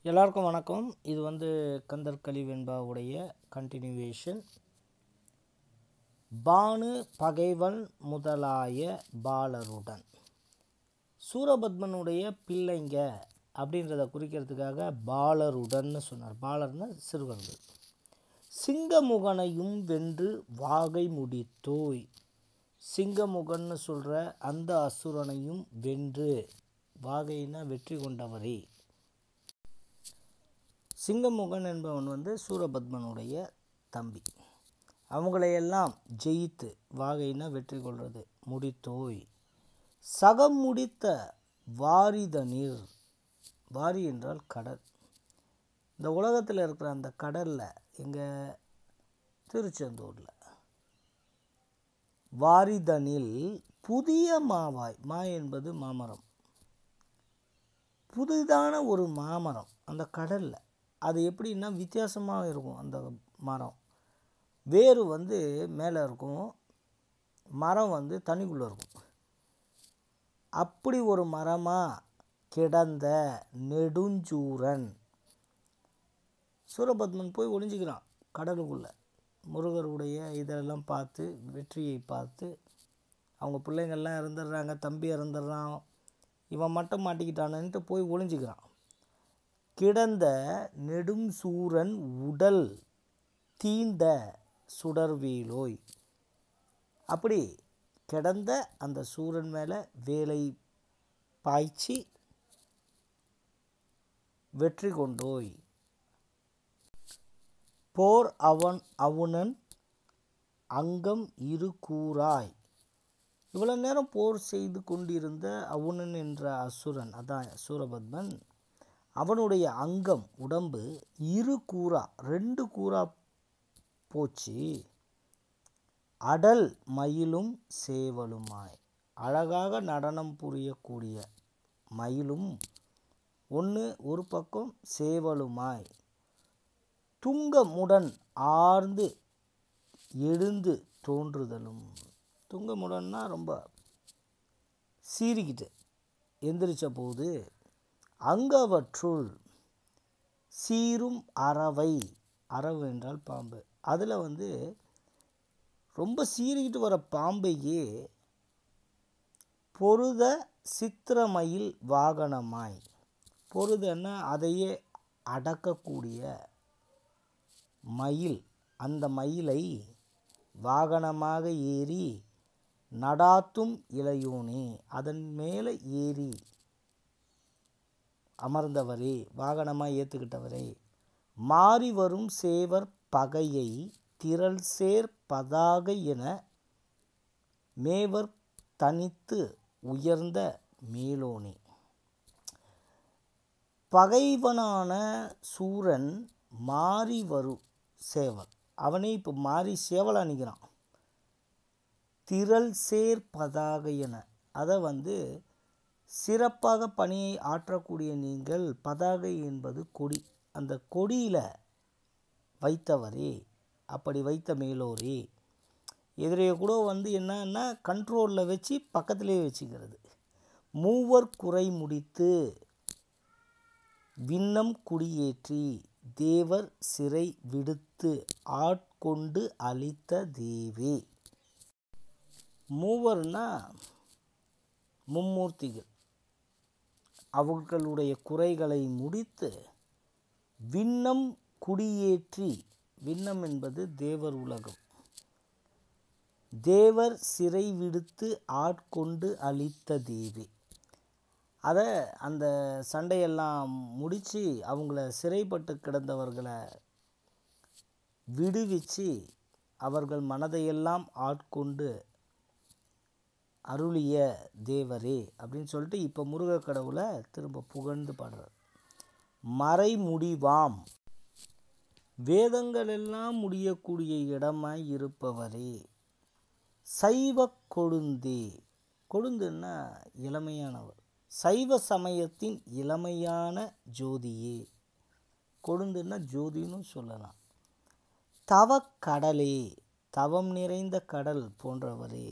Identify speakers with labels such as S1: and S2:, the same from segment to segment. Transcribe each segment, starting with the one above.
S1: எல்லாருக்கும் வணக்கம் இது வந்து கந்தர் கலிவெண்பாவுடைய கண்டினியூவேஷன் பானு பகைவன் முதலாய பாலருடன் சூரபத்மனுடைய பிள்ளைங்க அப்படின்றத குறிக்கிறதுக்காக பாலருடன்னு சொன்னார் பாலர்னா சிறுவர்கள் சிங்கமுகனையும் வென்று வாகை முடித்தோய் சிங்கமுகன்னு சொல்கிற அந்த அசுரனையும் வென்று வாகைனா வெற்றி கொண்டவரே சிங்கமுகன் என்பவன் வந்து சூரபத்மனுடைய தம்பி அவங்களையெல்லாம் ஜெயித்து வாகைனா வெற்றி கொள்வது முடித்தோய் சகம் முடித்த வாரிதனிர் வாரி என்றால் கடல் இந்த உலகத்தில் இருக்கிற அந்த கடலில் எங்கள் திருச்செந்தூரில் வாரிதனில் புதிய மாவாய் மா என்பது மாமரம் புதிதான ஒரு மாமரம் அந்த கடலில் அது எப்படின்னா வித்தியாசமாக இருக்கும் அந்த மரம் வேர் வந்து மேலே இருக்கும் மரம் வந்து தண்ணிக்குள்ளே இருக்கும் அப்படி ஒரு மரமாக கிடந்த நெடுஞ்சூரன் சூரபத்மன் போய் ஒளிஞ்சிக்கிறான் கடலுக்குள்ளே முருகருடைய இதெல்லாம் பார்த்து வெற்றியை பார்த்து அவங்க பிள்ளைங்கள்லாம் இறந்துடுறாங்க தம்பி இறந்துடுறான் இவன் மட்டும் மாட்டிக்கிட்டானுன்ட்டு போய் ஒளிஞ்சிக்கிறான் கிடந்த நெடும் சூரன் உடல் தீண்ட சுடர்வீலோய் அப்படி கிடந்த அந்த சூரன் மேலே வேலை பாய்ச்சி வெற்றி கொண்டோய் போர் அவன் அவுணன் அங்கம் இரு கூறாய் இவ்வளோ நேரம் போர் செய்து கொண்டிருந்த அவுணன் என்ற அசுரன் அதான் சூரபத்மன் அவனுடைய அங்கம் உடம்பு இரு கூறா ரெண்டு கூறா போச்சு அடல் மயிலும் சேவலுமாய் அழகாக நடனம் புரியக்கூடிய மயிலும் ஒன்று ஒரு பக்கம் சேவலுமாய் துங்கமுடன் ஆர்ந்து எழுந்து தோன்றுதலும் துங்கமுடன்னா ரொம்ப சீறிக்கிட்டு எந்திரிச்ச போது அங்கவற்றுள் சீரும் அறவை அரவு என்றால் பாம்பு அதில் வந்து ரொம்ப சீறிக்கிட்டு வர பாம்பையே பொருத சித்திரமயில் வாகனமாய் பொருதன்னா அதையே அடக்கக்கூடிய மயில் அந்த மயிலை வாகனமாக ஏறி நடாத்தும் இளையோனே அதன் மேலே ஏறி அமர்ந்தவரே வாகனமாக ஏற்றுக்கிட்டவரே மாறி வரும் சேவர் பகையை திரள் சேர் பதாகை என மேவர் தனித்து உயர்ந்த மேலோனே பகைவனான சூரன் மாறி வரும் சேவல் அவனே இப்போ மாறி சேவல் அணிக்கிறான் திரள் சேர் பதாகை என அதை வந்து சிறப்பாக பணியை ஆற்றக்கூடிய நீங்கள் பதாகை என்பது கொடி அந்த கொடியில் வைத்தவரே அப்படி வைத்த மேலோரே எதிரே கூட வந்து என்னன்னா கண்ட்ரோலில் வச்சு பக்கத்திலே வச்சுக்கிறது மூவர் குறை முடித்து விண்ணம் குடியேற்றி தேவர் சிறை விடுத்து ஆட்கொண்டு அளித்த தேவே மூவர்னா மும்மூர்த்திகள் அவர்களுடைய குறைகளை முடித்து விண்ணம் குடியேற்றி விண்ணம் என்பது தேவர் உலகம் தேவர் சிறை விடுத்து ஆட்கொண்டு அளித்த தேவி அதை அந்த சண்டையெல்லாம் முடித்து அவங்கள சிறைப்பட்டு கிடந்தவர்களை விடுவிச்சு அவர்கள் மனதையெல்லாம் ஆட்கொண்டு அருளிய தேவரே அப்படின்னு சொல்லிட்டு இப்போ முருக கடவுளை திரும்ப புகழ்ந்து பாடுறார் மறைமுடிவாம் வேதங்கள் எல்லாம் முடியக்கூடிய இடமாய் இருப்பவரே சைவ கொழுந்தே கொழுந்துன்னா இளமையானவர் சைவ சமயத்தின் இளமையான ஜோதியே கொழுந்துன்னா ஜோதின்னு சொல்லலாம் தவக்கடலே தவம் நிறைந்த கடல் போன்றவரே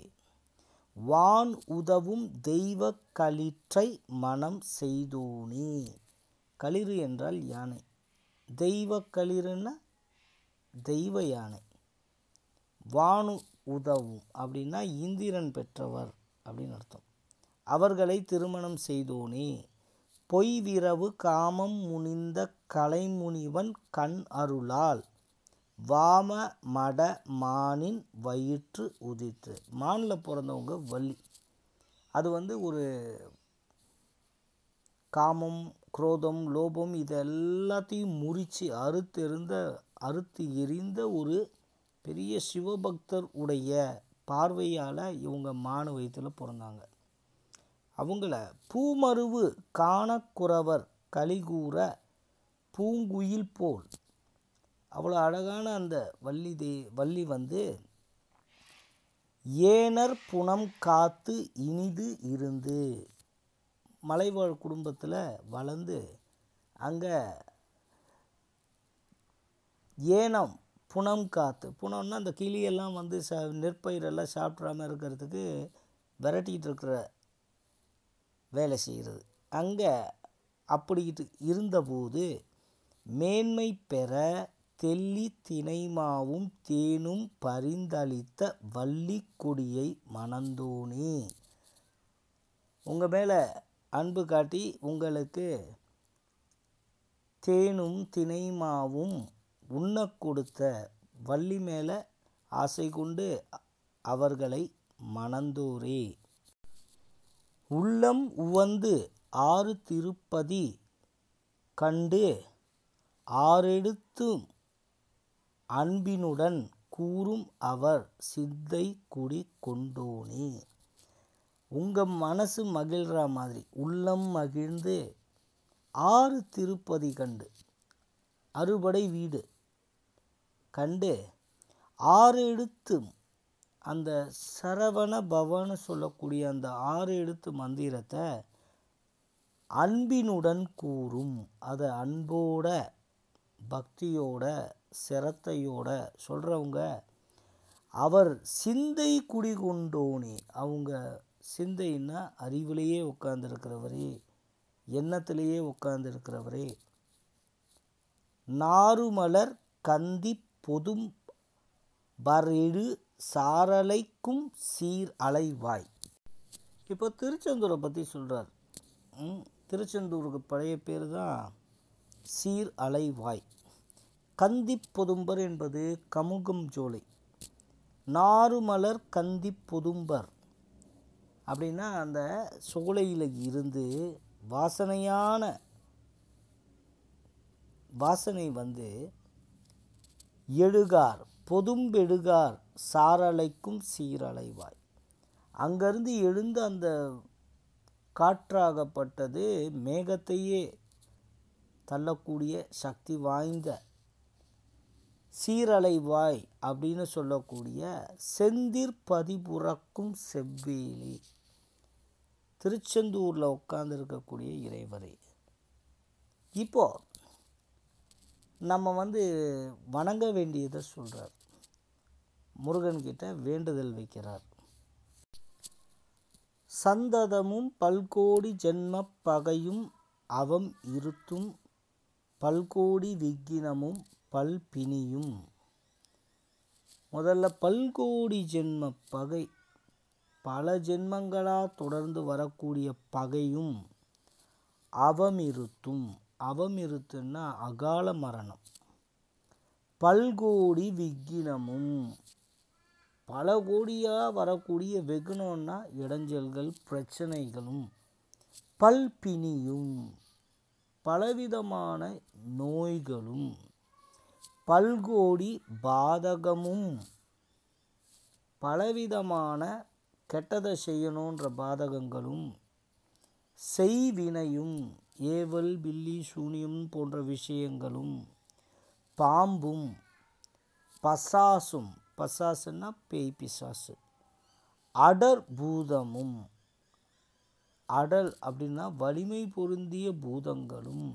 S1: வான் உதவும் தெய்வ களிற்றை மனம் செய்தோனே களிறு என்றால் யானை தெய்வ களிறுன்னா தெய்வ யானை வானு உதவும் அப்படின்னா இந்திரன் பெற்றவர் அப்படின்னு அர்த்தம் அவர்களை திருமணம் செய்தோனே பொய் விரவு காமம் முனிந்த கலைமுனிவன் கண் அருளால் வாம மட மானின் வயிற்று உதித்து மானில் பிறந்தவங்க வள்ளி அது வந்து ஒரு காமம் குரோதம் லோபம் இது எல்லாத்தையும் முறித்து அறுத்தெறிந்த அறுத்து எரிந்த ஒரு பெரிய சிவபக்தர் உடைய பார்வையால் இவங்க மான வயிற்றில் பிறந்தாங்க அவங்கள பூமருவு காணக்குறவர் கலிகூற பூங்குயில் போல் அவ்வளோ அழகான அந்த வள்ளி தே வள்ளி வந்து ஏனர் புனம் காத்து இனிது இருந்து மலைவாழ் குடும்பத்தில் வளர்ந்து அங்கே ஏனம் புனம் காத்து புனம்னா அந்த கிளியெல்லாம் வந்து ச நெற்பயிரெல்லாம் சாப்பிட்றாம இருக்கிறதுக்கு விரட்டிகிட்டு இருக்கிற வேலை செய்கிறது அங்கே அப்படிட்டு இருந்தபோது மேன்மை பெற தெல்லி தினைமாவும் தேனும் பரிந்தளித்த வள்ளி கொடியை மணந்தோனே உங்கள் மேலே அன்பு காட்டி உங்களுக்கு தேனும் தினைமாவும் உண்ண கொடுத்த வள்ளி மேலே ஆசை கொண்டு அவர்களை மணந்தோரே உள்ளம் உவந்து ஆறு திருப்பதி கண்டு ஆறெடுத்தும் அன்பினுடன் கூறும் அவர் சித்தை குடி கொண்டோனே உங்கள் மனசு மகிழ்கிற மாதிரி உள்ளம் மகிழ்ந்து ஆறு திருப்பதி கண்டு அறுபடை வீடு கண்டு ஆறு எழுத்தும் அந்த சரவண பவன்னு சொல்லக்கூடிய அந்த ஆறு எழுத்து மந்திரத்தை அன்பினுடன் கூறும் அதை அன்போட பக்தியோட சிரத்தையோட சொல்கிறவங்க அவர் சிந்தை குடிகொண்டோனே அவங்க சிந்தைன்னா அறிவிலேயே உட்கார்ந்துருக்கிறவரே எண்ணத்திலேயே உட்கார்ந்துருக்கிறவரே நாறுமலர் கந்தி பொதும் பரெழு சாரலைக்கும் சீர் அலைவாய் இப்போ திருச்செந்தூரை பற்றி சொல்கிறார் திருச்செந்தூருக்கு பழைய பேர் தான் சீர் அலைவாய் கந்தி பொதும்பர் என்பது கமுகம் ஜோலை நாறுமலர் கந்தி பொதும்பர் அப்படின்னா அந்த சோலையில் இருந்து வாசனையான வாசனை வந்து எழுகார் பொதும்பெடுகார் சாரலைக்கும் சீரலைவாய் அங்கேருந்து எழுந்து அந்த காற்றாகப்பட்டது மேகத்தையே தள்ளக்கூடிய சக்தி வாய்ந்த சீரலைவாய் அப்படின்னு சொல்லக்கூடிய செந்திர் பதிபுறக்கும் செவ்வேலி திருச்செந்தூரில் உட்கார்ந்துருக்கக்கூடிய இறைவரே இப்போ நம்ம வந்து வணங்க வேண்டியதை சொல்கிறார் முருகன்கிட்ட வேண்டுதல் வைக்கிறார் சந்ததமும் பல்கோடி ஜென்ம பகையும் அவம் இருத்தும் பல்கோடி விக்கினமும் பல்பிணியும் முதல்ல பல்கோடி ஜென்ம பகை பல ஜென்மங்களாக தொடர்ந்து வரக்கூடிய பகையும் அவமிருத்தும் அவமிருத்துன்னா அகால மரணம் பல்கோடி விக்கினமும் பல கோடியாக வரக்கூடிய வெகுனம்னா இடைஞ்சல்கள் பிரச்சனைகளும் பல்பிணியும் பலவிதமான நோய்களும் பல்கோடி பாதகமும் பலவிதமான கெட்டதை செய்யணுன்ற பாதகங்களும் செய்வினையும் ஏவல் பில்லி சூனியம் போன்ற விஷயங்களும் பாம்பும் பசாசும் பசாசுன்னா பேய் பிசாசு அடர் பூதமும் அடல் அப்படின்னா வலிமை பொருந்திய பூதங்களும்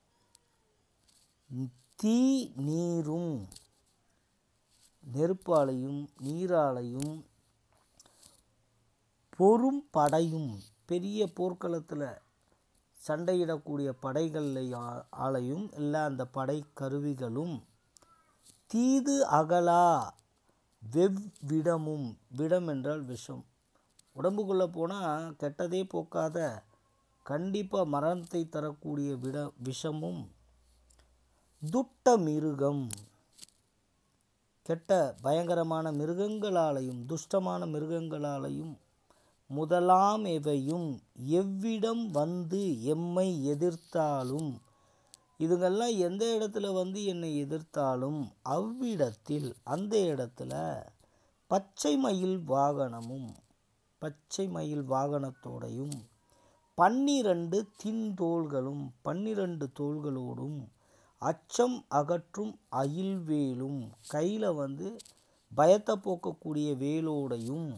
S1: தீ நீரும் நெருப்பாலையும் நீராலையும் பொறும் படையும் பெரிய போர்க்களத்தில் சண்டையிடக்கூடிய படைகளை ஆ- ஆளையும் இல்லை அந்த படை கருவிகளும் தீது அகலா வெவ்விடமும் விடம் என்றால் விஷம் உடம்புக்குள்ளே போனால் கெட்டதே போக்காத கண்டிப்பாக மரணத்தை தரக்கூடிய விட விஷமும் துட்ட மிருகம் கெட்ட பயங்கரமான மிருகங்களாலையும் துஷ்டமான மிருகங்களாலையும் முதலாம் எவையும் எவ்விடம் வந்து எம்மை எதிர்த்தாலும் இதுங்கெல்லாம் எந்த இடத்துல வந்து என்னை எதிர்த்தாலும் அவ்விடத்தில் அந்த இடத்துல பச்சை மயில் வாகனமும் பச்சை மயில் வாகனத்தோடையும் பன்னிரண்டு தின்தோள்களும் பன்னிரண்டு தோள்களோடும் அச்சம் அகற்றும் அயில்வேலும் கையில் வந்து பயத்தை போக்கக்கூடிய வேலோடையும்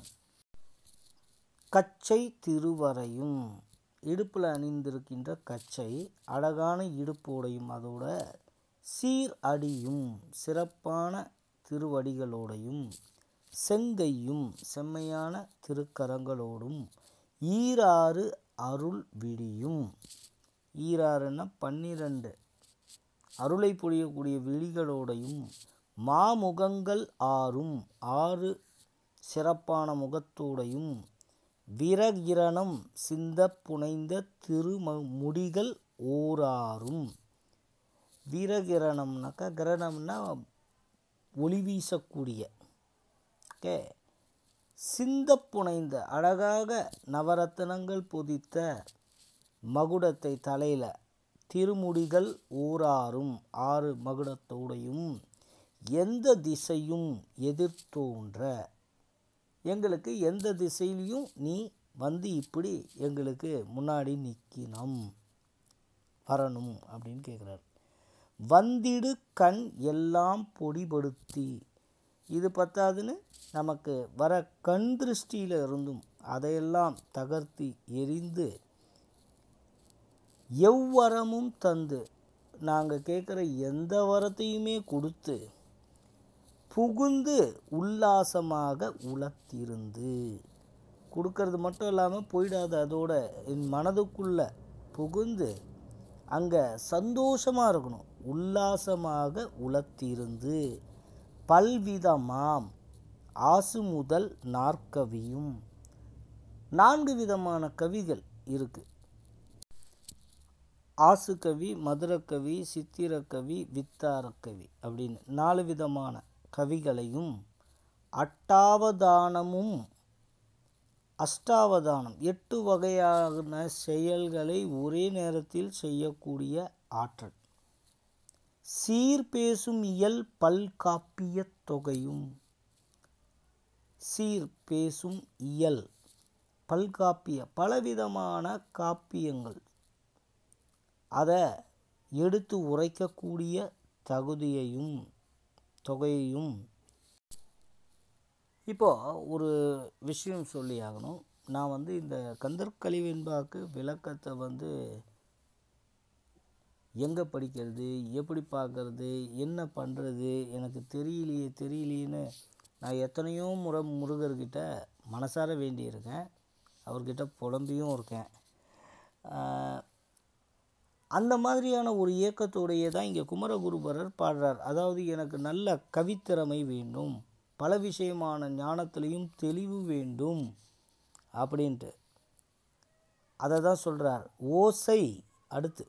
S1: கச்சை திருவரையும் இடுப்பில் அணிந்திருக்கின்ற கச்சை அழகான இடுப்போடையும் அதோட சீர் அடியும் சிறப்பான திருவடிகளோடையும் செங்கையும் செம்மையான திருக்கரங்களோடும் ஈராறு அருள் விடியும் ஈராறுன்னா பன்னிரண்டு அருளை பொழியக்கூடிய விழிகளோடையும் மாமுகங்கள் ஆறும் ஆறு சிறப்பான முகத்தோடையும் விரகிரணம் சிந்த புனைந்த திரும முடிகள் ஓராறும் வீரகிரணம்னாக்கா கிரணம்னா ஒளி வீசக்கூடிய ஓகே சிந்த புனைந்த அழகாக நவரத்தினங்கள் பொதித்த மகுடத்தை தலையில் திருமுடிகள் ஊராறும் ஆறு மகுடத்தோடையும் எந்த திசையும் எதிர்த்தோன்ற எங்களுக்கு எந்த திசையிலையும் நீ வந்து இப்படி எங்களுக்கு முன்னாடி நிற்கணும் வரணும் அப்படின்னு கேட்குறாரு வந்திடு கண் எல்லாம் பொடிபடுத்தி இது பத்தாதுன்னு நமக்கு வர கண் திருஷ்டியில் இருந்தும் அதையெல்லாம் தகர்த்து எரிந்து எவ்வரமும் தந்து நாங்கள் கேட்குற எந்த வரத்தையுமே கொடுத்து புகுந்து உல்லாசமாக உளத்திருந்து கொடுக்கறது மட்டும் இல்லாமல் போயிடாது அதோட என் மனதுக்குள்ள புகுந்து அங்கே சந்தோஷமாக இருக்கணும் உல்லாசமாக உளத்திருந்து பல்விதமாம் ஆசு முதல் நாற்கவியும் நான்கு விதமான கவிகள் இருக்கு ஆசுகவி மதுரக்கவி சித்திரக்கவி வித்தாரக்கவி அப்படின்னு நாலு விதமான கவிகளையும் அட்டாவதானமும் அஷ்டாவதானம் எட்டு வகையான செயல்களை ஒரே நேரத்தில் செய்யக்கூடிய ஆற்றல் சீர் பேசும் இயல் பல்காப்பிய தொகையும் சீர் பேசும் இயல் பல்காப்பிய பலவிதமான காப்பியங்கள் அதை எடுத்து உரைக்கக்கூடிய தகுதியையும் தொகையையும் இப்போ ஒரு விஷயம் சொல்லி ஆகணும் நான் வந்து இந்த கந்தர்கலி வெண்பாக்கு விளக்கத்தை வந்து எங்கே படிக்கிறது எப்படி பார்க்கறது என்ன பண்ணுறது எனக்கு தெரியலையே தெரியலையேன்னு நான் எத்தனையோ முறை முருகர்கிட்ட மனசார வேண்டியிருக்கேன் அவர்கிட்ட புலம்பியும் இருக்கேன் ஆஹ், அந்த மாதிரியான ஒரு இயக்கத்தோடையே தான் இங்கே குமரகுருபரர் பாடுறார் அதாவது எனக்கு நல்ல கவித்திறமை வேண்டும் பல விஷயமான ஞானத்திலையும் தெளிவு வேண்டும் அப்படின்ட்டு அதை தான் சொல்கிறார் ஓசை அடுத்து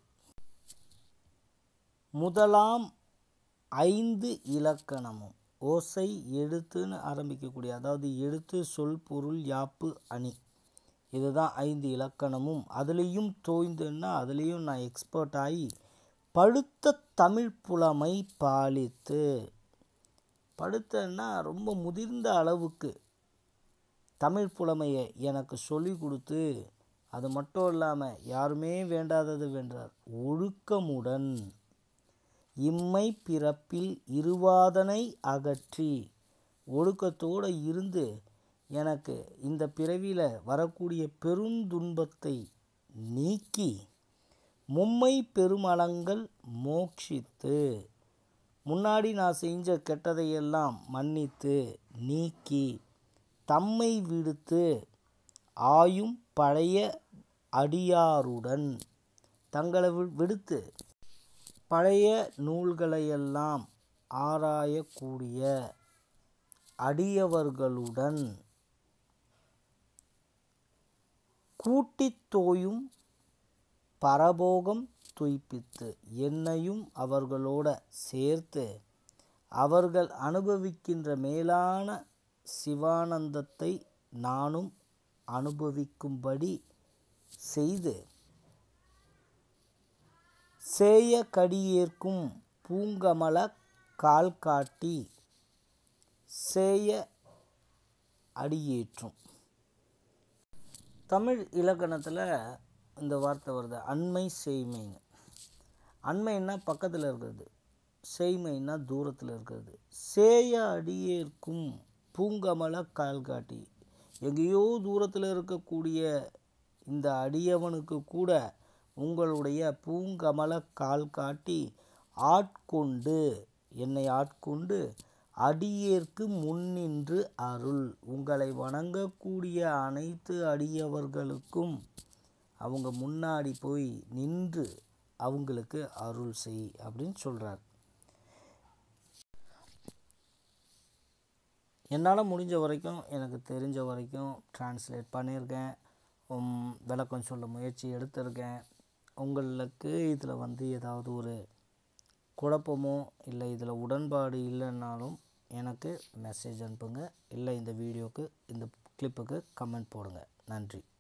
S1: முதலாம் ஐந்து இலக்கணமும் ஓசை எழுத்துன்னு ஆரம்பிக்கக்கூடிய அதாவது எழுத்து சொல் பொருள் யாப்பு அணி இதுதான் ஐந்து இலக்கணமும் அதுலேயும் தோய்ந்துன்னா அதுலேயும் நான் எக்ஸ்பர்ட் ஆகி படுத்த தமிழ் புலமை பாலித்து படுத்தன்னா ரொம்ப முதிர்ந்த அளவுக்கு தமிழ் புலமையை எனக்கு சொல்லி கொடுத்து அது மட்டும் இல்லாமல் யாருமே வேண்டாதது வென்றார் ஒழுக்கமுடன் இம்மை பிறப்பில் இருவாதனை அகற்றி ஒழுக்கத்தோடு இருந்து எனக்கு இந்த பிறவியில் வரக்கூடிய பெருந்துன்பத்தை நீக்கி மும்மை பெருமளங்கள் மோட்சித்து முன்னாடி நான் செஞ்ச கெட்டதையெல்லாம் மன்னித்து நீக்கி தம்மை விடுத்து ஆயும் பழைய அடியாருடன் தங்களை வி- விடுத்து பழைய நூல்களையெல்லாம் ஆராயக்கூடிய அடியவர்களுடன் கூட்டித் தோயும் பரபோகம் துய்ப்பித்து என்னையும் அவர்களோட சேர்த்து அவர்கள் அனுபவிக்கின்ற மேலான சிவானந்தத்தை நானும் அனுபவிக்கும்படி செய்து சேய கடியேற்கும் பூங்கமல கால் காட்டி சேய அடியேற்றும் தமிழ் இலக்கணத்தில் இந்த வார்த்தை வருது அண்மை செய்மைங்க அண்மைன்னா பக்கத்தில் இருக்கிறது செய்மைன்னா தூரத்தில் இருக்கிறது சேய அடியேற்கும் பூங்கமல கால் காட்டி எங்கேயோ தூரத்தில் இருக்கக்கூடிய இந்த அடியவனுக்கு கூட உங்களுடைய பூங்கமல கால் காட்டி ஆட்கொண்டு என்னை ஆட்கொண்டு அடியேற்கு முன்னின்று அருள் உங்களை வணங்கக்கூடிய அனைத்து அடியவர்களுக்கும் அவங்க முன்னாடி போய் நின்று அவங்களுக்கு அருள் செய் அப்படின்னு சொல்கிறார் என்னால் முடிஞ்ச வரைக்கும் எனக்கு தெரிஞ்ச வரைக்கும் டிரான்ஸ்லேட் பண்ணியிருக்கேன் உம், விளக்கம் சொல்ல முயற்சி எடுத்திருக்கேன் உங்களுக்கு இதில் வந்து ஏதாவது ஒரு குழப்பமோ இல்லை இதில் உடன்பாடு இல்லைன்னாலும் எனக்கு மெசேஜ் அனுப்புங்க இல்லை இந்த வீடியோக்கு இந்த கிளிப்புக்கு கமெண்ட் போடுங்க நன்றி